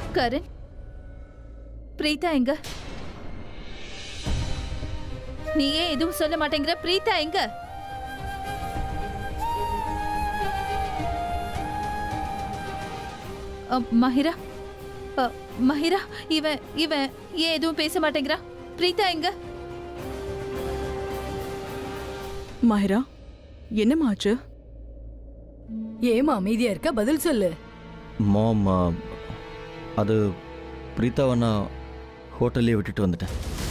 கரண் பிரீதா எங்க நீ ஏன் எதுவும் சொல்ல மாட்டேங்கிற பிரீதா எங்க அ, மஹிரா அ, மஹிரா இவன் இவன் ஏன் எதுவும் பேச மாட்டேங்கிறா பிரீதா எங்க மாஹிரா என்னம்மா ஆச்சு ஏமா அமைதியா இருக்க பதில் சொல்லு மாம் அது பிரீத்தாவை நான் ஹோட்டல்லே விட்டுட்டு வந்துட்டேன்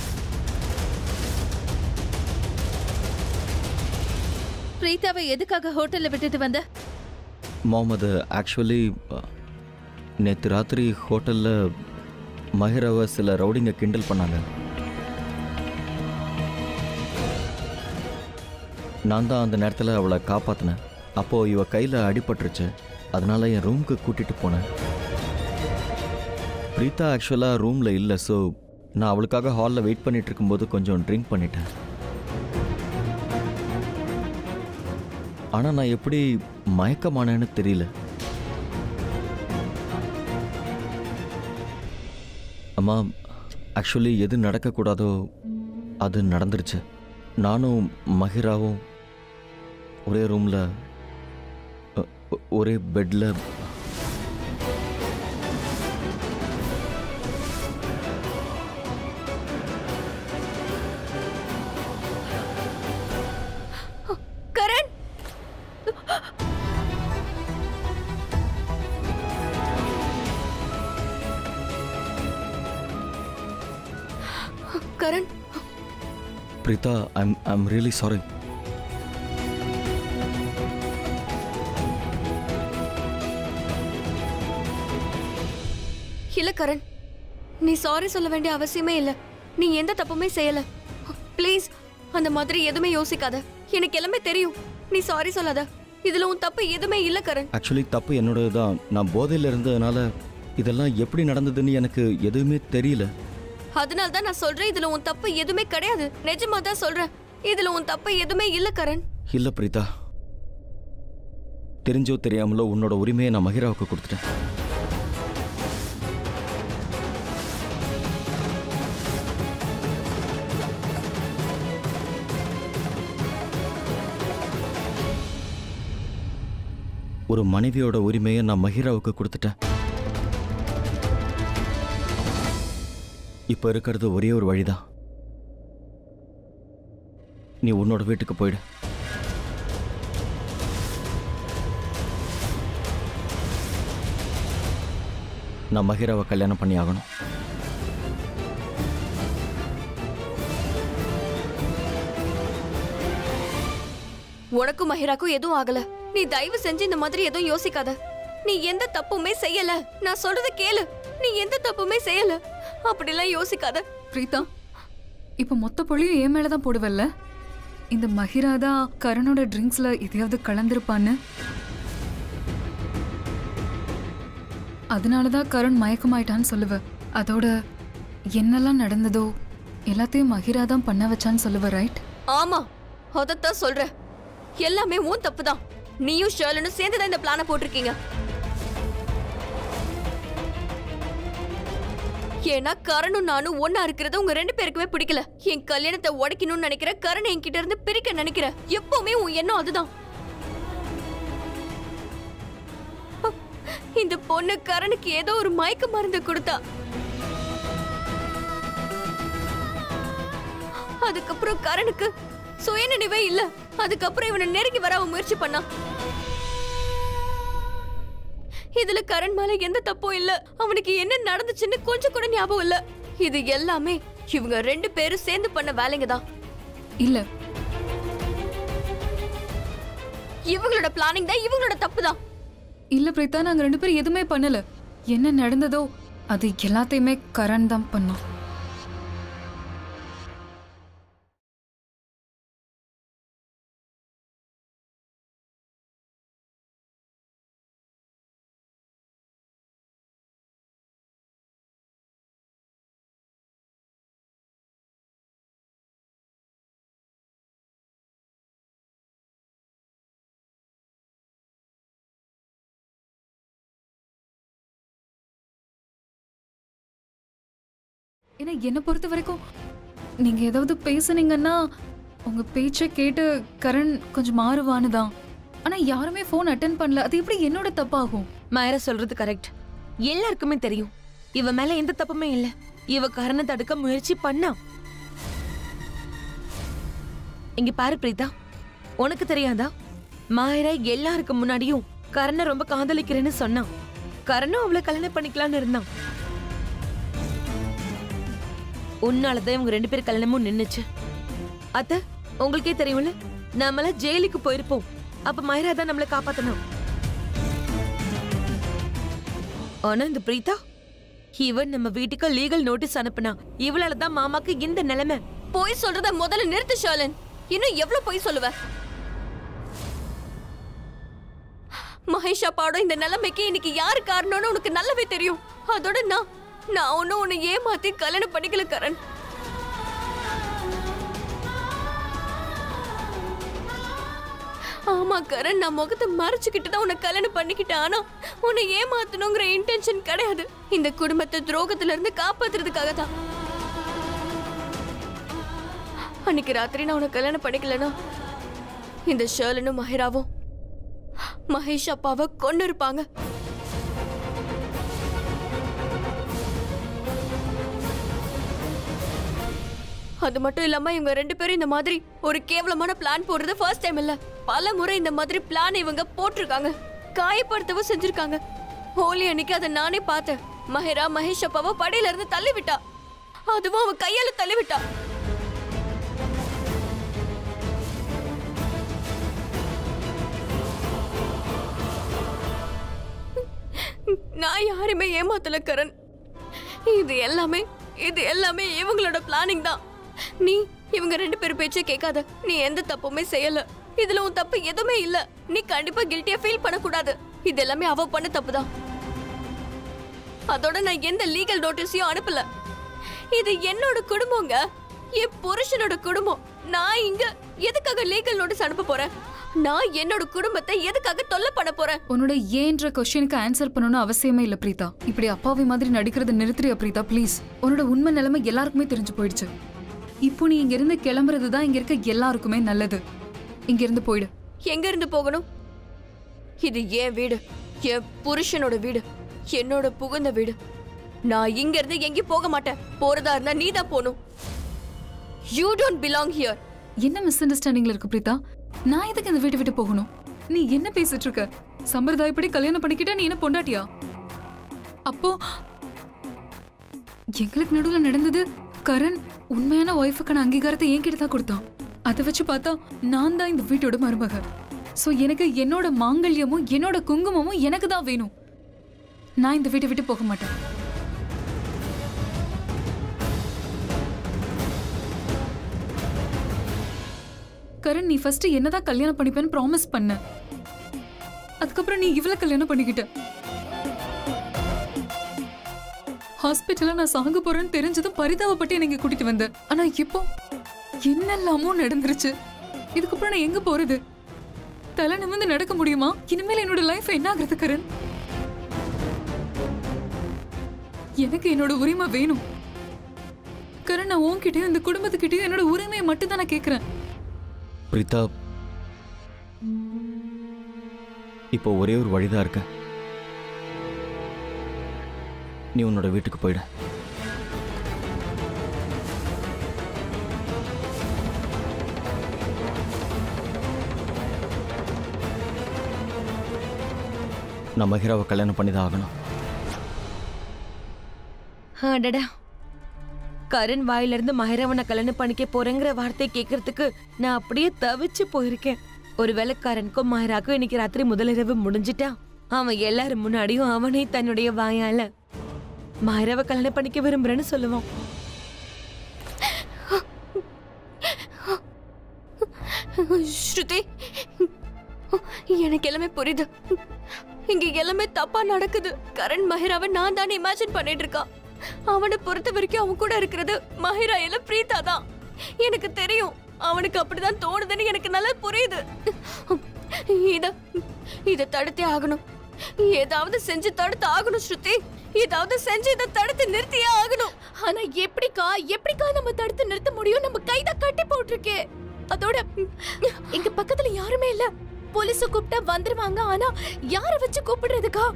பிரீதாவை எதுக்காக ஹோட்டல்ல விட்டுட்டு வந்த மாம் அது ஆக்சுவலி நேற்று ராத்திரி ஹோட்டலில் மஹிராவை சில ரவுடிங்க கிண்டல் பண்ணாங்க நான் தான் அந்த நேரத்தில் அவளை காப்பாற்றினேன் அப்போது இவ கையில் அடிபட்டுருச்சு அதனால என் ரூமுக்கு கூட்டிகிட்டு போனேன் பிரீத்தா ஆக்சுவலாக ரூமில் இல்லை ஸோ நான் அவளுக்காக ஹாலில் வெயிட் பண்ணிட்டு இருக்கும்போது கொஞ்சம் ட்ரிங்க் பண்ணிட்டேன் ஆனால் நான் எப்படி மயக்கமானேன்னு தெரியல அம்மா ஆக்சுவலி எது நடக்கக்கூடாதோ அது நடந்துருச்சு நானும் மஹிராவும் ஒரே ரூமில் ஒரே பெட்டில் Karan Karan Preetha I'm I'm really sorry இல்ல கரண் நீ சாரி சொல்ல வேண்டிய அவசியமே இல்ல நீ எந்த தப்புமே செய்யல ப்ளீஸ் அந்த மாதிரி எதுவுமே யோசிக்காத எனக்கு எல்லாமே தெரியும் நீ சாரி சொல்லாத இதுல உன் தப்பு எதுவுமே இல்ல கரண் ஆக்சுவலி தப்பு என்னோடது தான் நான் போதையில் இருந்ததுனால இதெல்லாம் எப்படி நடந்ததுன்னு எனக்கு எதுவுமே தெரியல அதனால தான் நான் சொல்றேன் இதுல உன் தப்பு எதுவுமே கிடையாது நிஜமா தான் சொல்றேன் இதுல உன் தப்பு எதுவுமே இல்ல கரண் இல்லை பிரீதா தெரிஞ்சோ தெரியாமலோ உன்னோட உரிமையை நான் மகிராவுக்கு கொடுத்துட்டேன் ஒரு மனைவியோட உரிமையை நான் மஹிராவுக்கு கொடுத்துட்டேன் இப்போ இருக்கிறது ஒரே ஒரு வழிதான் நீ உன்னோட வீட்டுக்கு போயிடு நான் மஹிராவை கல்யாணம் பண்ணி ஆகணும் உனக்கும் மஹிராக்கும் எதுவும் ஆகல நீ தயவு செஞ்சு இந்த மாதிரி எதுவும் யோசிக்காத நீ எந்த தப்புமே செய்யல நான் சொல்றத கேளு நீ எந்த தப்புமே செய்யல அப்படிலாம் யோசிக்காத பிரீதா இப்ப மொத்த பொழியும் என் மேல தான் போடுவல்ல இந்த மஹிரா தான் கரணோட ட்ரிங்க்ஸ்ல எதையாவது கலந்திருப்பான்னு அதனால தான் கரண் மயக்கமாயிட்டான்னு சொல்லுவ அதோட என்னெல்லாம் நடந்ததோ எல்லாத்தையும் மஹிரா தான் பண்ண வச்சான்னு சொல்லுவ ரைட் ஆமா அதத்தான் சொல்றேன் எல்லாமே உன் தப்பு தான் நீயும் ஷர்லனும் சேர்ந்து தான் இந்த பிளான போட்டிருக்கீங்க ஏன்னா கரணும் நானும் ஒன்னா இருக்கிறது உங்க ரெண்டு பேருக்குமே பிடிக்கல என் கல்யாணத்தை உடைக்கணும்னு நினைக்கிற கரண் என்கிட்ட இருந்து பிரிக்க நினைக்கிற எப்பவுமே உன் எண்ணம் அதுதான் இந்த பொண்ணு கரனுக்கு ஏதோ ஒரு மயக்க மருந்து கொடுத்தா அதுக்கப்புறம் கரனுக்கு சுயநினைவே இல்ல அதுக்கப்புறம் இவனை நெருங்கி வர அவன் முயற்சி பண்ணான் இதுல கரண் மேல எந்த தப்பும் இல்ல அவனுக்கு என்ன நடந்துச்சுன்னு கொஞ்சம் கூட ஞாபகம் இல்ல இது எல்லாமே இவங்க ரெண்டு பேரும் சேர்ந்து பண்ண வேலைங்க தான் இல்ல இவங்களோட பிளானிங் தான் இவங்களோட தப்பு தான் இல்ல பிரீதா நாங்க ரெண்டு பேரும் எதுவுமே பண்ணல என்ன நடந்ததோ அது எல்லாத்தையுமே கரண் தான் பண்ணோம் ஏன்னா என்னை பொறுத்த வரைக்கும் நீங்க ஏதாவது பேசுனீங்கன்னா உங்க பேச்சை கேட்டு கரண் கொஞ்சம் மாறுவான்னு தான் ஆனா யாருமே ஃபோன் அட்டன் பண்ணல அது எப்படி என்னோட தப்பாகும் மாயரா சொல்றது கரெக்ட் எல்லாருக்குமே தெரியும் இவ மேல எந்த தப்புமே இல்ல இவ கரணை தடுக்க முயற்சி பண்ணா இங்க பாரு பிரீதா உனக்கு தெரியாதா மாயரா எல்லாருக்கு முன்னாடியும் கரணை ரொம்ப காதலிக்கிறேன்னு சொன்னான் கரணும் அவளை கல்யாணம் பண்ணிக்கலாம்னு இருந்தான் உன்னாலதான் இவங்க ரெண்டு பேர் கல்யாணமும் நின்னுச்சு அத்த உங்களுக்கே தெரியும்ல நம்மள ஜெயிலுக்கு போயிருப்போம் அப்ப மாயரா தான் நம்மளை காப்பாத்தணும் ஆனா இந்த பிரீதா இவன் நம்ம வீட்டுக்கு லீகல் நோட்டீஸ் அனுப்புனா இவளால தான் மாமாக்கு இந்த நிலைமை போய் சொல்றத முதல்ல நிறுத்து ஷாலன் இன்னும் எவ்வளவு போய் சொல்லுவ மகேஷ் அப்பாவோட இந்த நிலைமைக்கு இன்னைக்கு யாரு காரணம்னு உனக்கு நல்லாவே தெரியும் அதோட நான் நான் ஒன்னும் உன்னை ஏமாத்தி கல்யாணம் பண்ணிக்கல கரண் ஆமா கரண் நான் முகத்தை மறைச்சுக்கிட்டு தான் உன்னை கல்யாணம் பண்ணிக்கிட்டேன் ஆனா உன்னை ஏமாத்தணுங்கிற இன்டென்ஷன் கிடையாது இந்த குடும்பத்தை துரோகத்துல இருந்து காப்பாத்துறதுக்காக தான் அன்னைக்கு ராத்திரி நான் உன்னை கல்யாணம் பண்ணிக்கலனா இந்த ஷேர்லனும் மஹிராவும் மகேஷ் அப்பாவை கொண்டு இருப்பாங்க அது மட்டும் இல்லாம இவங்க ரெண்டு பேரும் இந்த மாதிரி ஒரு கேவலமான பிளான் போடுறது ஃபர்ஸ்ட் டைம் இல்ல பல முறை இந்த மாதிரி பிளான் இவங்க போட்டிருக்காங்க காயப்படுத்தவும் செஞ்சிருக்காங்க ஹோலி அன்னைக்கு அதை நானே பார்த்தேன் மஹிரா மகேஷ் அப்பாவை படியில இருந்து தள்ளி விட்டா அதுவும் அவன் கையால தள்ளி விட்டா நான் யாருமே ஏமாத்தல கரண் இது எல்லாமே இது எல்லாமே இவங்களோட பிளானிங் தான் நீ இவங்க ரெண்டு பேர் பேச்சே கேட்காத நீ எந்த தப்புமே செய்யல இதுல உன் தப்பு எதுவுமே இல்ல நீ கண்டிப்பா கில்ட்டியா ஃபீல் பண்ணக்கூடாது இது எல்லாமே அவ பண்ண தப்பு தான் அதோட நான் எந்த லீகல் நோட்டீஸையும் அனுப்பல இது என்னோட குடும்பங்க என் புருஷனோட குடும்பம் நான் இங்க எதுக்காக லீகல் நோட்டீஸ் அனுப்ப போறேன் நான் என்னோட குடும்பத்தை எதுக்காக தொல்லை பண்ண போறேன் உன்னோட ஏன்ற கொஸ்டினுக்கு ஆன்சர் பண்ணணும்னு அவசியமே இல்ல பிரீதா இப்படி அப்பாவி மாதிரி நடிக்கிறத நிறுத்துறியா பிரீதா ப்ளீஸ் உன்னோட உண்மை நிலைமை எல்லாருக்குமே தெரிஞ்சு போயிடுச்சு இப்போ நீ இங்க இருந்து கிளம்புறது தான் இங்க இருக்க எல்லாருக்குமே நல்லது இங்க இருந்து போயிடு எங்க இருந்து போகணும் இது என் வீடு என் புருஷனோட வீடு என்னோட புகுந்த வீடு நான் இங்க இருந்து எங்கேயும் போக மாட்டேன் போறதா இருந்தா நீ தான் போகணும் யூ டோன்ட் பிலாங் ஹியர் என்ன மிஸ் அண்டர்ஸ்டாண்டிங்ல இருக்கு பிரீதா நான் எதுக்கு இந்த வீட்டை விட்டு போகணும் நீ என்ன பேசிட்டு இருக்க சம்பிரதாயப்படி கல்யாணம் பண்ணிக்கிட்டா நீ என்ன பொண்டாட்டியா அப்போ எங்களுக்கு நடுவுல நடந்தது கரண் உண்மையான ஒய்ஃபுக்கான அங்கீகாரத்தை என்கிட்ட தான் கொடுத்தான் அதை வச்சு பார்த்தா நான் தான் இந்த வீட்டோட மருமக சோ எனக்கு என்னோட மாங்கல்யமும் என்னோட குங்குமமும் எனக்கு தான் வேணும் நான் இந்த வீட்டை விட்டு போக மாட்டேன் கரண் நீ ஃபர்ஸ்ட் என்னதான் கல்யாணம் பண்ணிப்பேன்னு ப்ராமிஸ் பண்ண அதுக்கப்புறம் நீ இவ்வளவு கல்யாணம் பண்ணிக்கிட்ட ஹாஸ்பிட்டல்ல நான் சாக போறேன்னு தெரிஞ்சதும் பரிதாபப்பட்டு எனக்கு கூட்டிட்டு வந்த ஆனா இப்போ என்னெல்லாமோ நடந்துருச்சு இதுக்கப்புறம் நான் எங்க போறது தலை நிமிர்ந்து நடக்க முடியுமா இனிமேல் என்னோட லைஃப் என்ன ஆகுறது கரண் எனக்கு என்னோட உரிமை வேணும் கரண் நான் உன்கிட்டயும் இந்த குடும்பத்துக்கிட்டயும் என்னோட உரிமையை மட்டும் தான் நான் கேக்குறேன் பிரீதா இப்போ ஒரே ஒரு வழிதான் இருக்க நீ உன்னோட வீட்டுக்கு போயிடு நான் மகிராவை கல்யாணம் பண்ணி தான் ஆகணும் அடடா கரண் வாயிலிருந்து மஹரவனை கல்யாணம் பண்ணிக்க போறேங்கிற வார்த்தையை கேட்கறதுக்கு நான் அப்படியே தவிச்சு போயிருக்கேன் ஒருவேளை கரனுக்கும் மஹராக்கும் இன்னைக்கு ராத்திரி முதலிரவு முடிஞ்சிட்டா அவன் எல்லாரும் முன்னாடியும் அவனே தன்னுடைய வாயால மஹராவை கல்யாணம் பண்ணிக்க விரும்புறேன்னு சொல்லுவான் ஸ்ருதி எனக்கு எல்லாமே புரியுது இங்க எல்லாமே தப்பா நடக்குது கரண் மஹிராவை நான் தானே இமேஜின் பண்ணிட்டு இருக்கான் அவனை பொறுத்த வரைக்கும் அவன் கூட இருக்கிறது மஹிரா இல்ல பிரீதா தான் எனக்கு தெரியும் அவனுக்கு அப்படிதான் தோணுதுன்னு எனக்கு நல்லா புரியுது இத இத தடுத்தே ஆகணும் ஏதாவது செஞ்சு தடுத்து ஆகணும் ஸ்ருதி ஏதாவது செஞ்சு இதை தடுத்து நிறுத்தியே ஆகணும் ஆனா எப்படிக்கா எப்படிக்கா நம்ம தடுத்து நிறுத்த முடியும் நம்ம கைத கட்டி போட்டிருக்கே அதோட எங்க பக்கத்துல யாருமே இல்ல போலீஸ் கூப்பிட்டா வந்துருவாங்க ஆனா யார வச்சு கூப்பிடுறதுக்கா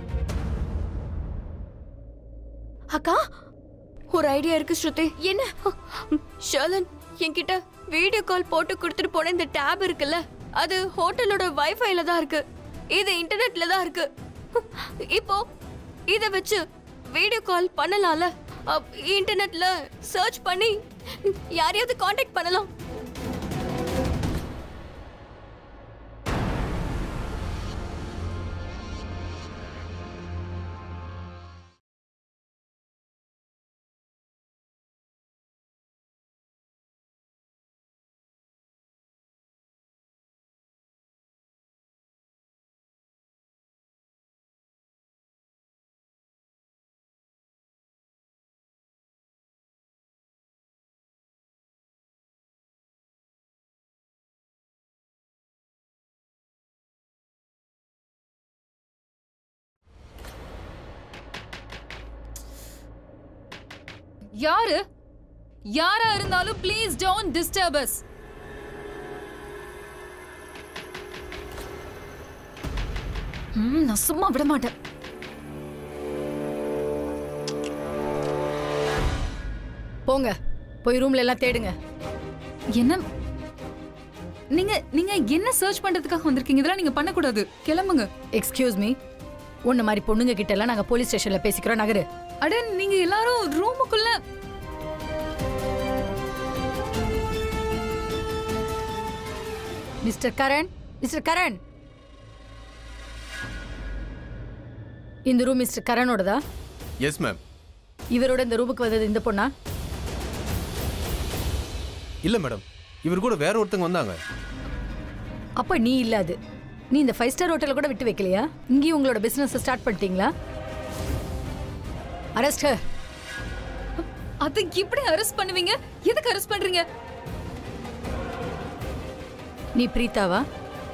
அக்கா ஒரு ஐடியா இருக்கு ஸ்ருதி என்ன ஷர்லன் என்கிட்ட வீடியோ கால் போட்டு கொடுத்துட்டு போன இந்த டேப் இருக்குல்ல அது ஹோட்டலோட வைஃபைல தான் இருக்கு இது இன்டர்நெட்ல தான் இருக்கு இப்போ இத வச்சு வீடியோ கால் பண்ணலாம்ல அப்- இன்டர்நெட்ல சர்ச் பண்ணி யாரையாவது காண்டாக்ட் பண்ணலாம் யாரு யாரா இருந்தாலும் ப்ளீஸ் டோன்ட் டிஸ்டர்ப் அஸ் ம், நான் சும்மா விட மாட்டேன் போங்க போய் ரூம்ல எல்லாம் தேடுங்க என்ன நீங்க நீங்க என்ன சர்ச் பண்றதுக்காக வந்திருக்கீங்க இதெல்லாம் நீங்க பண்ணக்கூடாது கிளம்புங்க எக்ஸ்கியூஸ் மீ உன்ன மாதிரி பொண்ணுங்க கிட்ட எல்லாம் நாங்க போலீஸ் ஸ்டேஷன்ல பேசிக்கிறோம் நகரு அட நீங்க எல்லாரும் ரூமுக்குள்ள மிஸ்டர் கரண் மிஸ்டர் கரண் இந்த ரூம் மிஸ்டர் கரணோடதா எஸ் மேம் இவரோட இந்த ரூமுக்கு வந்தது இந்த பொண்ணா இல்லை மேடம் இவர் கூட வேற ஒருத்தங்க வந்தாங்க அப்ப நீ இல்ல அது நீ இந்த ஃபைவ் ஸ்டார் ஹோட்டல கூட விட்டு வைக்கலையா இங்கேயும் உங்களோட பிசினஸ் ஸ்டார்ட் பண்ணிட்டீங்களா அரெஸ்ட் அதை இப்படி அரெஸ்ட் பண்ணுவீங்க எதுக்கு அரெஸ்ட் பண்றீங்க நீ பிரீத்தாவா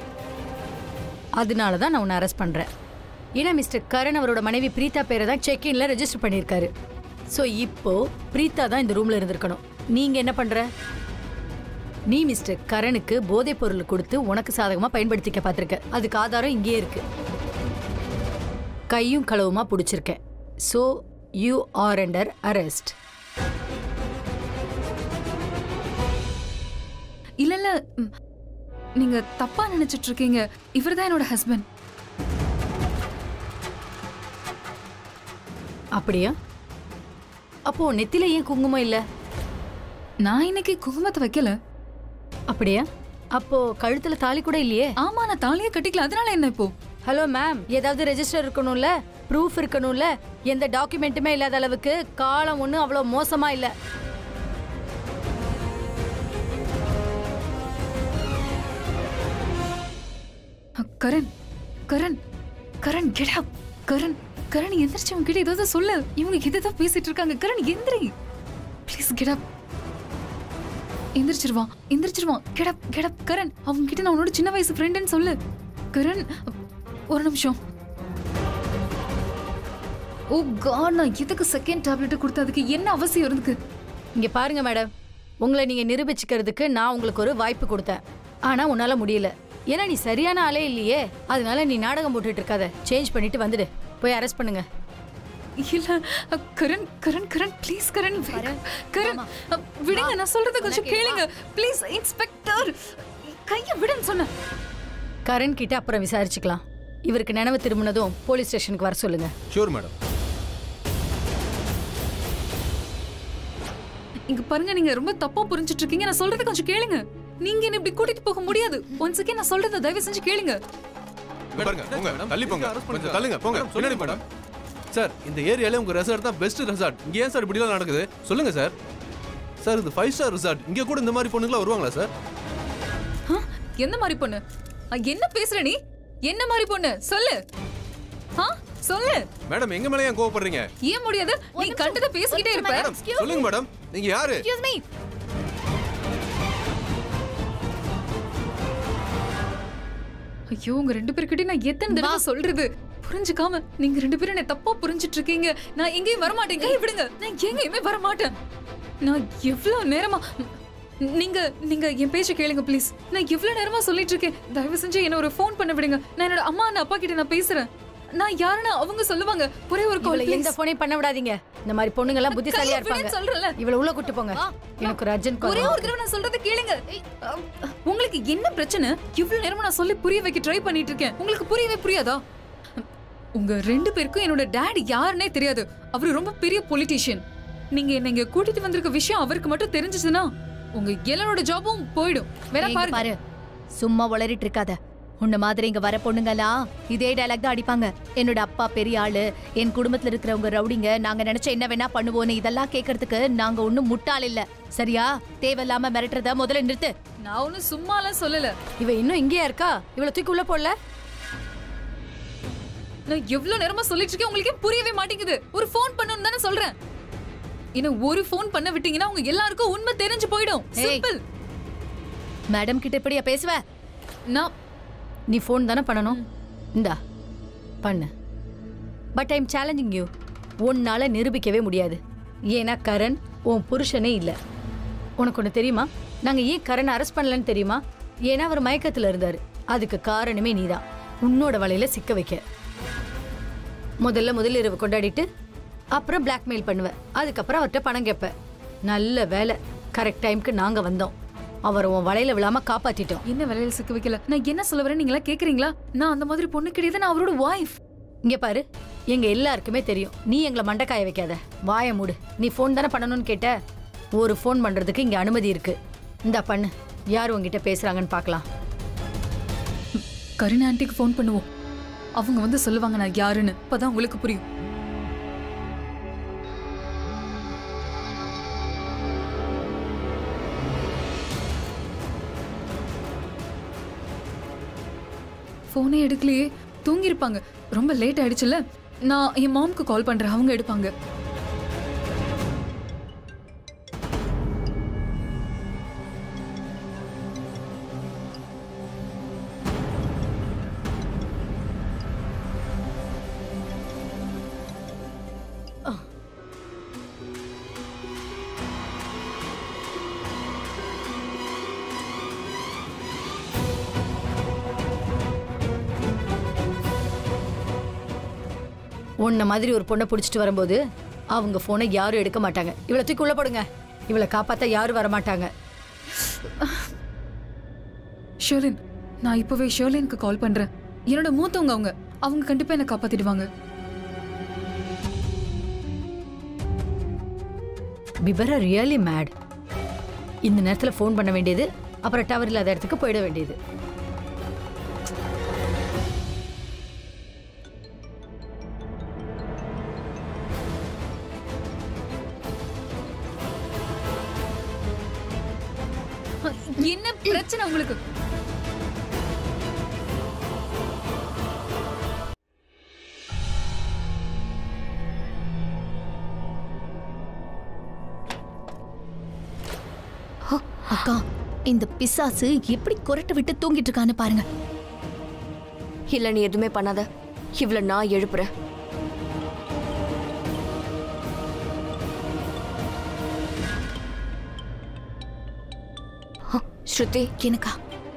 அதனால தான் நான் உன்னை அரெஸ்ட் பண்றேன் ஏன்னா மிஸ்டர் கரண் அவரோட மனைவி பிரீத்தா பேரை தான் செக் இன்ல ரெஜிஸ்டர் பண்ணியிருக்காரு ஸோ இப்போ பிரீத்தா தான் இந்த ரூம்ல இருந்திருக்கணும் நீங்க என்ன பண்ற நீ மிஸ்டர் கரனுக்கு போதைப் பொருள் கொடுத்து உனக்கு சாதகமா பயன்படுத்திக்க பார்த்திருக்க அதுக்கு ஆதாரம் இங்கேயே இருக்கு கையும் களவுமா பிடிச்சிருக்கேன் so you are under arrest இல்ல இல்ல ம், நீங்க தப்பா நினைச்சிட்டு இருக்கீங்க இவர்தான் என்னோட ஹஸ்பண்ட் அப்படியா அப்போ நெத்தில ஏன் குங்குமம் இல்லை நான் இன்னைக்கு குங்குமத்தை வைக்கல அப்படியா அப்போ கழுத்துல தாலி கூட இல்லையே ஆமா நான் தாலியை கட்டிக்கல அதனால என்ன இப்போ ஹலோ மேம் ஏதாவது ரெஜிஸ்டர் இருக்கணும்ல ப்ரூஃப் இருக்கணும்ல எந்த டாக்குமெண்ட்டுமே இல்லாத அளவுக்கு காலம் ஒன்றும் அவ்வளோ மோசமா இல்லை அ, கரண் கரண் கரண் கெட் அப் கரண் கரண் எந்திரிச்சு அவங்க கிட்ட ஏதாவது சொல்லு இவங்க இதுதான் பேசிட்டு இருக்காங்க கரண் எந்திரி ப்ளீஸ் கெட் அப் எந்திரிச்சிருவான் எந்திரிச்சிருவான் get up get up Karan அவங்க கிட்ட நான் உன்னோட சின்ன வயசு ஃப்ரெண்டுன்னு சொல்லு கரண் ஒரு நிமிஷம் ஓ காட் நான் எதுக்கு செகண்ட் டேப்லெட் கொடுத்ததுக்கு என்ன அவசியம் இருக்கு இங்க பாருங்க மேடம் உங்களை நீங்க நிரூபிச்சுக்கிறதுக்கு நான் உங்களுக்கு ஒரு வாய்ப்பு கொடுத்தேன் ஆனா உன்னால முடியல ஏன்னா நீ சரியான ஆளே இல்லையே அதனால நீ நாடகம் போட்டுட்டு இருக்காத சேஞ்ச் பண்ணிட்டு வந்துடு போய் அரெஸ்ட் பண்ணுங்க இல்ல அ, கரண் கரண் கரண் ப்ளீஸ் கரண் wait. கரண் அ, விடுங்க நான் சொல்றது கொஞ்சம் கேளுங்க ப்ளீஸ் இன்ஸ்பெக்டர் கைய விடுன்னு சொன்னேன் கரண் கிட்ட அப்புறம் விசாரிச்சுக்கலாம் இவருக்கு நினைவு திரும்பினதும் போலீஸ் ஸ்டேஷனுக்கு வர சொல்லுங்க ஷூர் மேடம் இங்க பாருங்க நீங்க ரொம்ப தப்பா புரிஞ்சிட்டு இருக்கீங்க நான் சொல்றது கொஞ்சம் கேளுங்க நீங்க என்ன இப்படி கூட்டிட்டு போக முடியாது ஒன்ஸ் again நான் சொல்றத தயவு செஞ்சு கேளுங்க பாருங்க போங்க தள்ளி போங்க கொஞ்சம் தள்ளுங்க போங்க பின்னாடி மேடம் சார் இந்த ஏரியால உங்க ரெசார்ட் தான் பெஸ்ட் ரெசார்ட் இங்க ஏன் சார் இப்படிலாம் நடக்குது சொல்லுங்க சார் சார் இது ஃபைவ் ஸ்டார் ரெசார்ட் இங்க கூட இந்த மாதிரி பொண்ணுங்களா வருவாங்களா சார் ஆ, எந்த மாதிரி பொண்ணு அ, என்ன பேசுற நீ என்ன மாதிரி பொண்ணு சொல்லு ஆ சொல்லு மேடம் எங்க மேல ஏன் கோவப்படுறீங்க ஏன் முடியாது நீ கண்டத பேசிக்கிட்டே இருப்ப மேடம் சொல்லுங்க மேடம் நீங்க யாரு எக்ஸ்கியூஸ் மீ ஐயோ உங்க ரெண்டு பேர்கிட்ட நான் எத்தனை தடவை சொல்றது புரிஞ்சுக்காம நீங்க ரெண்டு பேரும் என்ன தப்பா புரிஞ்சிட்டு இருக்கீங்க நான் எங்கேயும் வர மாட்டேன் கை விடுங்க நான் எங்கேயுமே வர மாட்டேன் நான் எவ்வளவு நேரமா நீங்க நீங்க என் பேச்ச கேளுங்க ப்ளீஸ் நான் எவ்வளவு நேரமா சொல்லிட்டு இருக்கேன் தயவு செஞ்சு என்ன ஒரு ஃபோன் பண்ண விடுங்க நான் என்னோட அம்மா அண்ணா அப்பா கிட்ட நான் பேசுறேன் நான் யாருன்னு அவங்க சொல்லுவாங்க ஒரே ஒரு இவளை கால் எந்த போனையும் பண்ண விடாதீங்க இந்த மாதிரி பொண்ணுங்க எல்லாம் புத்திசாலியா இருப்பாங்க சொல்றேன்ல இவளை உள்ள கூட்டு போங்க எனக்கு ஒரு அர்ஜென்ட் ஒரே கால் ஒரு தடவை நான் சொல்றத கேளுங்க அஹ், உங்களுக்கு என்ன பிரச்சனை இவ்வளவு நேரமா நான் சொல்லி புரிய வைக்க ட்ரை பண்ணிட்டு இருக்கேன் உங்களுக்கு புரியவே புரியாதா உங்க ரெண்டு பேருக்கும் என்னோட டாடி யாருன்னே தெரியாது அவரு ரொம்ப பெரிய பொலிட்டீஷியன் நீங்க என்ன இங்க கூட்டிட்டு வந்திருக்க விஷயம் அவருக்கு மட்டும் தெரிஞ்சிச்சுன்னா உங்க எல்லாரோட ஜாபும் போயிடும் வேற இங்க பாருங்க பாரு சும்மா உளறிட்டு இருக்காத உன்ன மாதிரி இங்க வர பொண்ணுங்கலாம் இதே டயலாக் தான் அடிப்பாங்க என்னோட அப்பா பெரிய ஆளு என் குடும்பத்துல இருக்கிறவங்க ரவுடிங்க நாங்க நினைச்ச என்ன வேணா பண்ணுவோன்னு இதெல்லாம் கேக்குறதுக்கு நாங்க ஒண்ணும் முட்டாள் இல்ல சரியா தேவையில்லாம மிரட்டுறத முதல்ல நிறுத்து நான் ஒண்ணும் சும்மாலாம் சொல்லல இவ இன்னும் இங்கேயா இருக்கா இவளை தூக்கி உள்ள போடல நான் எவ்வளவு நேரமா சொல்லிட்டு இருக்கேன் உங்களுக்கே புரியவே மாட்டேங்குது ஒரு ஃபோன் பண்ணணும் தானே சொல்றேன் இன்னும் ஒரு ஃபோன் பண்ண விட்டீங்கன்னா உங்க எல்லாருக்கும் உண்மை தெரிஞ்சு போயிடும் ஏய். சிம்பிள் மேடம் கிட்ட இப்படியா பேசுவ நான் நீ ஃபோன் தானே பண்ணணும் இந்தா பண்ணு பட் ஐம் சேலஞ்சிங் யூ உன்னால நிரூபிக்கவே முடியாது ஏன்னா கரண் உன் புருஷனே இல்லை உனக்கு ஒன்று தெரியுமா நாங்கள் ஏன் கரண் அரெஸ்ட் பண்ணலன்னு தெரியுமா ஏன்னா அவர் மயக்கத்தில் இருந்தார் அதுக்கு காரணமே நீதான் உன்னோட வலையில சிக்க வைக்க முதல்ல முதல் இரவு கொண்டாடிட்டு அப்புறம் பிளாக்மெயில் பண்ணுவேன் அதுக்கப்புறம் அவர்கிட்ட பணம் கேட்பேன் நல்ல வேலை கரெக்ட் டைம்க்கு நாங்கள் வந்தோம் அவரை உன் வலையில விழாம காப்பாத்திட்டோம் என்ன வேலையில சிக்க வைக்கல நான் என்ன சொல்ல வரேன் நீங்களா கேக்குறீங்களா நான் அந்த மாதிரி பொண்ணு கிடையாது நான் அவரோட வைஃப் இங்க பாரு எங்க எல்லாருக்குமே தெரியும் நீ எங்களை மண்டைக்காய வைக்காத வாயை மூடு நீ ஃபோன் தானே பண்ணணும்னு கேட்ட ஒரு ஃபோன் பண்றதுக்கு இங்க அனுமதி இருக்கு இந்தா பண்ணு யார் உங்ககிட்ட பேசுறாங்கன்னு பார்க்கலாம் கருணா ஆண்டிக்கு ஃபோன் பண்ணுவோம் அவங்க வந்து சொல்லுவாங்க நான் யாருன்னு அப்பதான் உங்களுக்கு புரியும் ஃபோனே எடுக்கலையே தூங்கியிருப்பாங்க ரொம்ப லேட் ஆயிடுச்சுல்ல நான் என் மாம்க்கு கால் பண்றேன் அவங்க எடுப்பாங்க உன்ன மாதிரி ஒரு பொண்ணை பிடிச்சிட்டு வரும்போது அவங்க ஃபோனை யாரும் எடுக்க மாட்டாங்க இவளை தூக்கி உள்ள போடுங்க இவளை காப்பாத்த யாரும் வர மாட்டாங்க ஷர்லின் நான் இப்பவே ஷர்லினுக்கு கால் பண்றேன் என்னோட மூத்தவங்க அவங்க அவங்க கண்டிப்பா என்ன காப்பாத்திடுவாங்க பிபர் ரியலி மேட் இந்த நேரத்தில் ஃபோன் பண்ண வேண்டியது அப்புறம் டவர் இல்லாத இடத்துக்கு போயிட வேண்டியது என்ன பிரச்சனை உங்களுக்கு அக்கா இந்த பிசாசு எப்படி குரட்டை விட்டு தூங்கிட்டு இருக்கான்னு பாருங்க இல்ல நீ எதுவுமே பண்ணாத இவ்வளவு நான் எழுப்புறேன் ஹ, ஸ்ருதி எனக்கா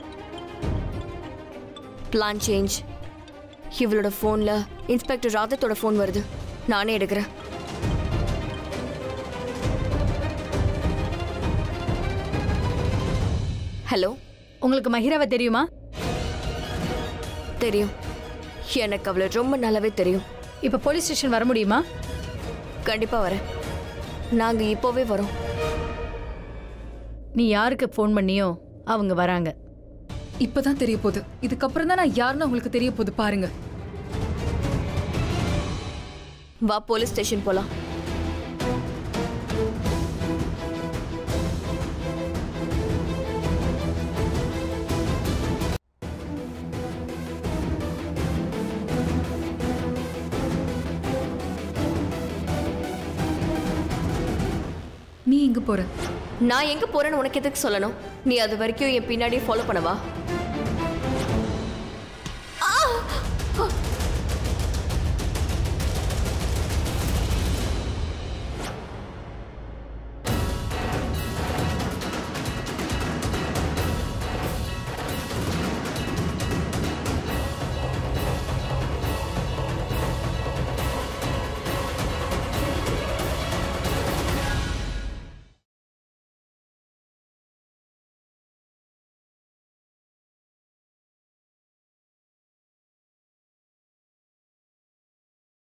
பிளான் சேஞ்ச் இவளோட ஃபோன்ல இன்ஸ்பெக்டர் ராதத்தோட ஃபோன் வருது நானே எடுக்கிறேன் ஹலோ உங்களுக்கு மஹிராவை தெரியுமா தெரியும் எனக்கு அவளை ரொம்ப நல்லாவே தெரியும் இப்போ போலீஸ் ஸ்டேஷன் வர முடியுமா கண்டிப்பா வரேன் நாங்க இப்போவே வரோம் நீ யாருக்கு ஃபோன் பண்ணியோ அவங்க வராங்க இப்பதான் தெரிய போகுது இதுக்கப்புறம் தான் நான் யாருன்னு உங்களுக்கு தெரிய போகுது பாருங்க வா போலீஸ் ஸ்டேஷன் போலாம் நீ எங்க போற நான் எங்க போறேன்னு உனக்கு எதுக்கு சொல்லணும் நீ அது வரைக்கும் என் பின்னாடியே ஃபாலோ பண்ணவா